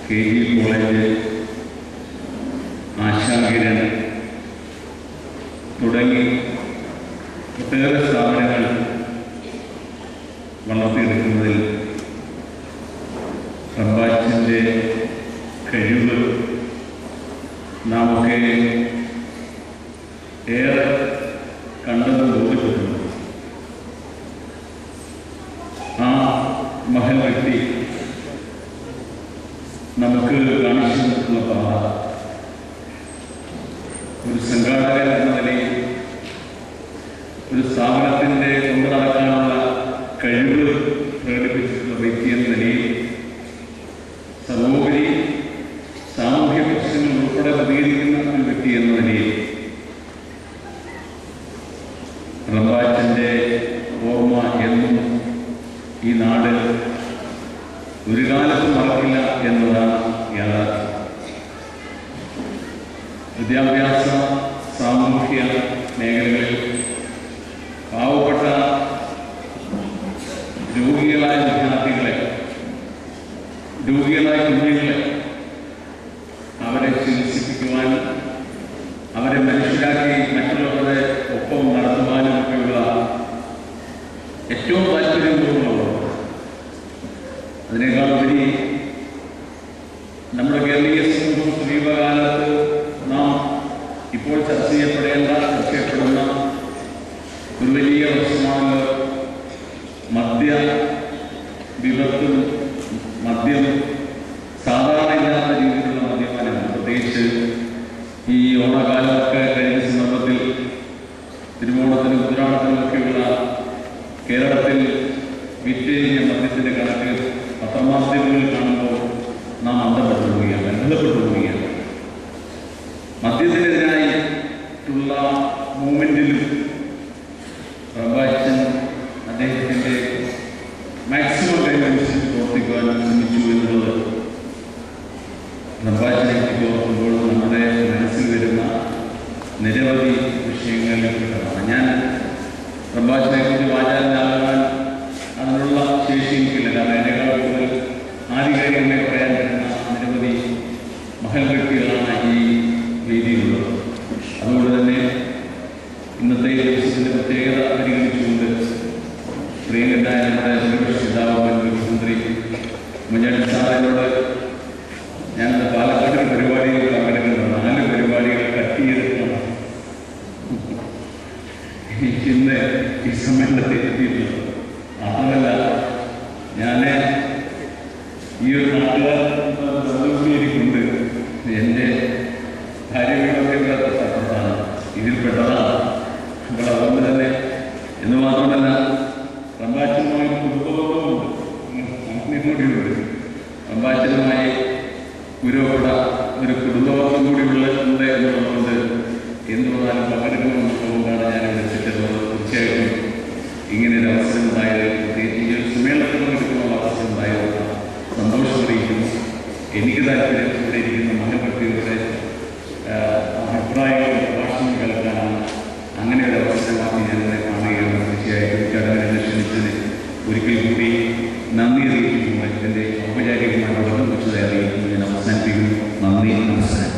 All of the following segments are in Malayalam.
കെ ജി കോളേജ് ആശാകിരൺ തുടങ്ങി ഒട്ടേറെ സ്ഥാപനങ്ങൾ വളർത്തിയെടുക്കുന്നതിൽ റബ്ബാച്ചിൻ്റെ കഴിവ് നാം ഒക്കെ ഏറെ കണ്ടെന്ന് ബോധ്യപ്പെട്ടിട്ടുണ്ട് ആ മഹൽ വ്യക്തി നമുക്ക് കാണിച്ചു തന്നിട്ടുള്ള പാത ഒരു സംഘാടകൻ എന്ന നിലയിൽ ഒരു സ്ഥാപനത്തിൻ്റെ കൊണ്ടു നടക്കാനുള്ള കഴിവ് പ്രകടിപ്പിച്ചിട്ടുള്ള വ്യക്തി എന്ന നിലയിൽ സർവോപരി സാമൂഹ്യ പ്രശ്നങ്ങൾ ഉൾപ്പെടെ പ്രതികരിക്കുന്ന ഒരു വ്യക്തി എന്ന നിലയിൽ റംബാച്ചൻ്റെ ഓർമ്മ എന്നും ഈ നാട് ഒരു കാലത്തും മറക്കില്ല എന്നതാണ് യാഥാർത്ഥ്യം വിദ്യാഭ്യാസ സാമൂഹ്യ മേഖലകളിൽ പാവപ്പെട്ട രോഗികളായ വിദ്യാർത്ഥികളെ രോഗികളായ കുഞ്ഞുങ്ങളെ അവരെ ചികിത്സിപ്പിക്കുവാനും അവരെ മനസ്സിലാക്കി മറ്റുള്ളവരുടെ ഒപ്പം നടത്തുവാനും ഒക്കെയുള്ള ഏറ്റവും താല്പര്യപൂർവ്വമുള്ളവർ അതിനേക്കാൾ ഉപരി നമ്മുടെ കേരളീയ സമൂഹം സമീപകാലത്ത് നാം ഇപ്പോൾ ചർച്ച ചെയ്യപ്പെടേണ്ട ചർച്ച ചെയ്യപ്പെടുന്ന ഒരു വലിയ പ്രശ്നമാണ് മദ്യ വിപത്തും മദ്യം സാധാരണ ഇല്ലാത്ത രീതിയിലുള്ള മദ്യപാനമാണ് പ്രത്യേകിച്ച് ഈ ഓണകാലമൊക്കെ കഴിഞ്ഞ സന്ദർഭത്തിൽ തിരുവോണത്തിനും ഉത്തരാടത്തിനും ഒക്കെയുള്ള കേരളത്തിൽ വിറ്റഴിഞ്ഞ മദ്യത്തിൻ്റെ കണക്ക് പത്രമാധ്യമങ്ങളിൽ കാണുമ്പോൾ നാം അന്തപ്പെട്ടു പോവുകയാണ് അത്ഭുതപ്പെട്ടു പോവുകയാണ് മദ്യത്തിനെതിരായിട്ടുള്ള മൂവ്മെൻറ്റിലും പ്രഭാച്ചൻ അദ്ദേഹത്തിൻ്റെ മാക്സിമം കഴിവനുസരിച്ച് പ്രവർത്തിക്കുവാൻ ശ്രമിച്ചു എന്നുള്ളത് പ്രഭാച്ചനെ പറ്റി ഓർക്കുമ്പോൾ നമ്മുടെ മനസ്സിൽ വരുന്ന നിരവധി വിഷയങ്ങളിൽ പെട്ടതാണ് ഞാൻ പ്രഭാച്ചനെ കുറിച്ച് വാചാലനാകാൻ അതിനുള്ള ശേഷി എനിക്കില്ല കാരണം എന്നേക്കാൾ കൂടുതൽ ആധികാരികമായി പറയാൻ പറ്റുന്ന നിരവധി മഹൽ വ്യക്തികളാണ് ഈ വേദിയിലുള്ളത് അതുകൊണ്ട് തന്നെ ഇന്നത്തെ ഈ ദിവസത്തിൻ്റെ പ്രത്യേകത പരിഗണിച്ചുകൊണ്ട് പ്രിയങ്കരായ നമ്മുടെ പ്രതിപക്ഷ നേതാവ് മുഖ്യമന്ത്രി ഉമ്മൻചാണ്ടി സാറിനോട് ഞാൻ പാലക്കാട് ഒരു പരിപാടിയിൽ പങ്കെടുക്കുന്നത് നാല് പരിപാടികൾ കട്ട് ചെയ്തിട്ടാണ് എനിക്ക് ഇന്ന് ഈ സമ്മേളനത്തിൽ എത്തിയിട്ടുള്ളത് മാത്രമല്ല ഞാൻ ഈ ഒരു നാട്ടുകാരിക്കൊണ്ട് എൻ്റെ ഭാര്യകളൊക്കെ ഇവിടെ തൊട്ടപ്പുറത്താണ് ഇതിൽ പെട്ടതാണ് അപ്പോൾ അതുകൊണ്ട് തന്നെ എന്ന് മാത്രമല്ല റംബാച്ചനുമായി കുടുംബബന്ധമുണ്ട് അങ്ങനെ കൂടിയുണ്ട് റംബാച്ചനുമായി പുരോഗത ഒരു കുടുംബബന്ധം കൂടി ഉള്ളത് എന്നുള്ളതുകൊണ്ട് എന്ത് വന്നാലും പങ്കെടുക്കണമെന്ന് തോന്നുന്നതാണ് ഞാൻ ഇവിടെ എത്തിച്ചേർന്നത് തീർച്ചയായിട്ടും ഇങ്ങനെ ഒരു അവസരം ഉണ്ടായത് പ്രത്യേകിച്ച് ഈ ഒരു സമ്മേളനത്തിൽ പങ്കെടുക്കാനുള്ള അവസരം ഉണ്ടായത് സന്തോഷം അറിയിക്കുന്നു എനിക്ക് താല്പര്യം ഇവിടെ ഇരിക്കുന്ന മഹൽഭക്തിയുടെ അഭിപ്രായങ്ങളും പ്രഭാഷണം കേൾക്കാനാണ് അങ്ങനെ ഒരു അവസരമാക്കി ഞാൻ ഇവിടെ കാണുകയാണ് തീർച്ചയായിട്ടും ചടങ്ങിനെ ക്ഷണിച്ചതിന് ഒരിക്കൽ കൂടി നന്ദി അറിയിക്കുന്നു ഇതിൻ്റെ ഔപചാരികമായ തുടക്കം വെച്ചത് അറിയിക്കുന്നു ഞാൻ അവസാനിപ്പിക്കുന്നു നന്ദി നമസ്കാരം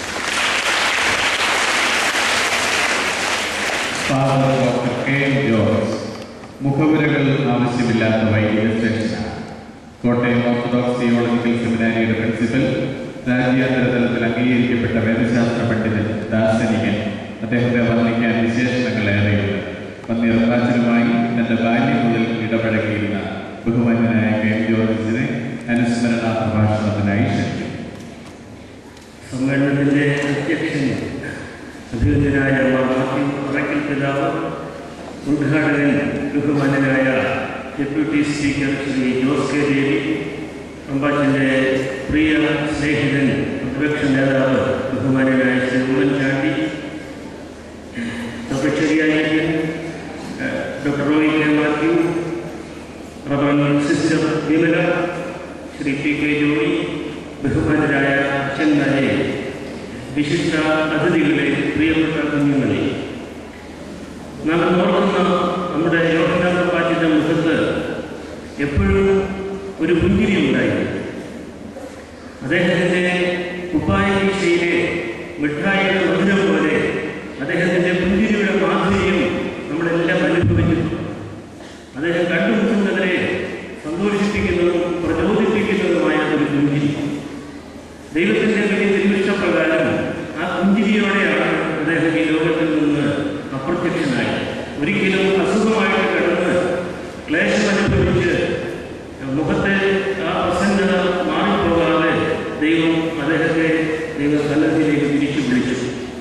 father doctor K M George മുഖവുരകൾ ആവശ്യമില്ലാത്ത വൈദിക ശ്രേഷ്ഠനാണ് കോട്ടയം ഓർത്തഡോക്സ് തിയോളജിക്കൽ സെമിനാരിയുടെ പ്രിൻസിപ്പൽ രാജ്യാന്തര തലത്തിൽ അംഗീകരിക്കപ്പെട്ട വേദശാസ്ത്ര പണ്ഡിതൻ ദാർശനികൻ അദ്ദേഹത്തെ വർണ്ണിക്കാൻ വിശേഷണങ്ങൾ ഏറെയുണ്ട് പന്നിയർക്കാച്ചനുമായി തന്റെ ബാല്യം മുതൽ ഇടപഴകിയിരുന്ന ബഹുമാന്യനായ കെ എം ജോർജിനെ അനുസ്മരണ പ്രഭാഷണത്തിനായി ക്ഷണിക്കും സമ്മേളനത്തിൻ്റെ അധ്യക്ഷൻ അഭിനന്ദനായ മാർമാത്യു അറക്കൽ പിതാവ് ഉദ്ഘാടകൻ ബഹുമാനനായ deputy speaker Shri Jose K ദേവി അമ്പാച്ചൻ്റെ പ്രിയ സ്നേഹിതൻ പ്രതിപക്ഷ നേതാവ് ബഹുമാനനായ Shri Oommen Chandy doctor ചെറിയായിരിക്കൻ doctor Roy K Mathew റവൻ sister Vimala Shri P K Johnny ബഹുമാനരായ അച്ഛന്മാരെ വിശിഷ്ട അതിഥികളെ പ്രിയപ്പെട്ട കുഞ്ഞുങ്ങളെ നാം ഓർക്കുന്ന നമ്മുടെ യോഗനാഥ പാറ്റിൻ്റെ മുഖത്ത് എപ്പോഴും ഒരു പുഞ്ചിരി ഉണ്ടായിരുന്നു അദ്ദേഹത്തിൻ്റെ കുപ്പായ കീശയിലെ മിഠായിയുടെ മധുരം പോലെ അദ്ദേഹത്തിൻ്റെ പുഞ്ചിരിയുടെ മാധുര്യം നമ്മളെല്ലാം അനുഭവിച്ചിട്ടുണ്ട് അദ്ദേഹം കണ്ടുമുട്ടുന്നവരെ സന്തോഷിപ്പിക്കുന്നതും പ്രചോദിപ്പിക്കുന്നതുമായ ഒരു പുഞ്ചിരി ദൈവത്തിൻ്റെ വലിയ തിരുവിഷ്ടപ്രകാരം ആ പുഞ്ചിരിയോടെയാണ് അദ്ദേഹം ഈ ലോകത്തിൽ നിന്ന് അപ്രത്യക്ഷനായി ഒരിക്കലും അസുഖമായിട്ട് കിടന്ന് ക്ലേശം അനുഭവിച്ച് മുഖത്തെ ആ പ്രസന്നത മാറിപ്പോകാതെ ദൈവം അദ്ദേഹത്തെ ദൈവം സന്നദ്ധിയിലേക്ക് തിരിച്ചു വിളിച്ചു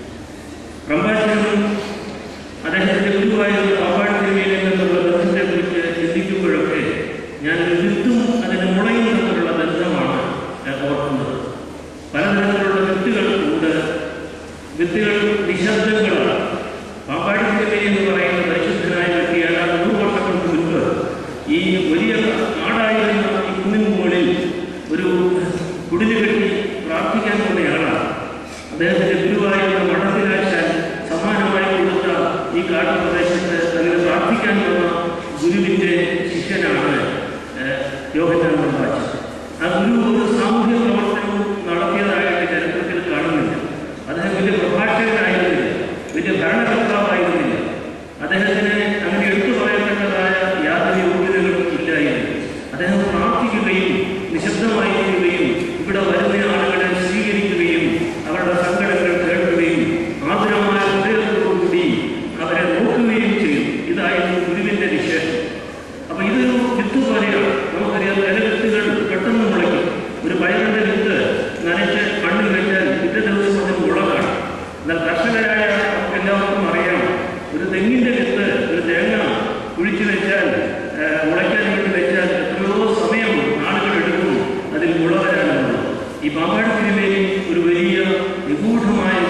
പ്രഭാഷണം അദ്ദേഹത്തിന്റെ ഗുരുവായിരുന്ന പാപ്പാട് തിരുമേനിൽ നിന്നുള്ള ബന്ധത്തെ കുറിച്ച് ചിന്തിക്കുമ്പോഴൊക്കെ ഞാൻ ഒരു വിത്തും അതിന് മുളയും തമ്മിലുള്ള ബന്ധമാണ് ഞാൻ ഓർക്കുന്നത് പലതരത്തിലുള്ള വിത്തുകൾ ഉണ്ട് വിത്തുകൾ നിശബ്ദങ്ങളാണ് പാപ്പാടി തിരുമേനി എന്ന് പറയുന്ന പരിശുദ്ധനായ വ്യക്തി ഏതാണ്ട് നൂറ് വർഷങ്ങൾക്ക് മുൻപ് ഈ വലിയ നാടായിരുന്ന ഈ കുന്നിൻ മുകളിൽ ഒരു കുടില് കെട്ടി പ്രാർത്ഥിക്കാൻ പോകുന്നയാളാണ് അദ്ദേഹത്തിന്റെ ഗുരുവായിരുന്ന മഠത്തിലാശാൻ സമാനമായി കൊടുത്ത ഈ കാട്ടുപ്രദേശത്ത് അങ്ങനെ പ്രാർത്ഥിക്കാൻ വന്ന ഗുരുവിന്റെ ശിഷ്യനാണ് ഏഹ്, യോഹന്നാൻ പ്രഭാച്ച് ആ ഗുരു ഒരു സാമൂഹ്യ പ്രവർത്തനവും നടത്തിയതായിട്ട് ചരിത്രത്തിൽ കാണുന്നില്ല അദ്ദേഹം വലിയ പ്രഭാഷകനായിരുന്നില്ല വലിയ ഭരണകർത്താവായിരുന്നില്ല അദ്ദേഹത്തിന് അങ്ങനെ എടുത്തു പറയത്തക്കതായ യാതൊരു യോഗ്യതകളും ഇല്ലായിരുന്നു അദ്ദേഹം പ്രാർത്ഥിക്കുകയും നിശബ്ദമായിരിക്കുകയും ഇവിടെ വരുന്ന ആളുകളെ സ്വീകരിക്കുകയും അവരുടെ സങ്കടങ്ങൾ കേൾക്കുകയും ആദരമായ ഹൃദയത്തോടുകൂടി അവരെ നോക്കുകയും ചെയ്യും ഇതായിരുന്നു ഗുരുവിന്റെ വിശേഷം അപ്പൊ ഇതൊരു വിത്ത് പോലെയാണ് നമുക്കറിയാം ചില വിത്തുകൾ പെട്ടെന്ന് മുളയ്ക്കും ഒരു പയറിന്റെ വിത്ത് നനച്ച് മണ്ണിൽ വെച്ചാൽ പിറ്റേ ദിവസം അതിന് മുളകാണ് എന്നാൽ കർഷകരായ നമുക്ക് എല്ലാവർക്കും അറിയാം ഒരു തെങ്ങിന്റെ വിത്ത് ഒരു തേങ്ങ കുഴിച്ചു വെച്ചാൽ ആ, മുളയ്ക്കാൻ വേണ്ടി വെച്ചാൽ എത്രയോ സമയം നാളുകൾ എടുക്കും അതിൽ മുള വരാനുള്ളത് ഈ പാമ്പാട് തിരുമേനി ഒരു വലിയ നിഗൂഢമായ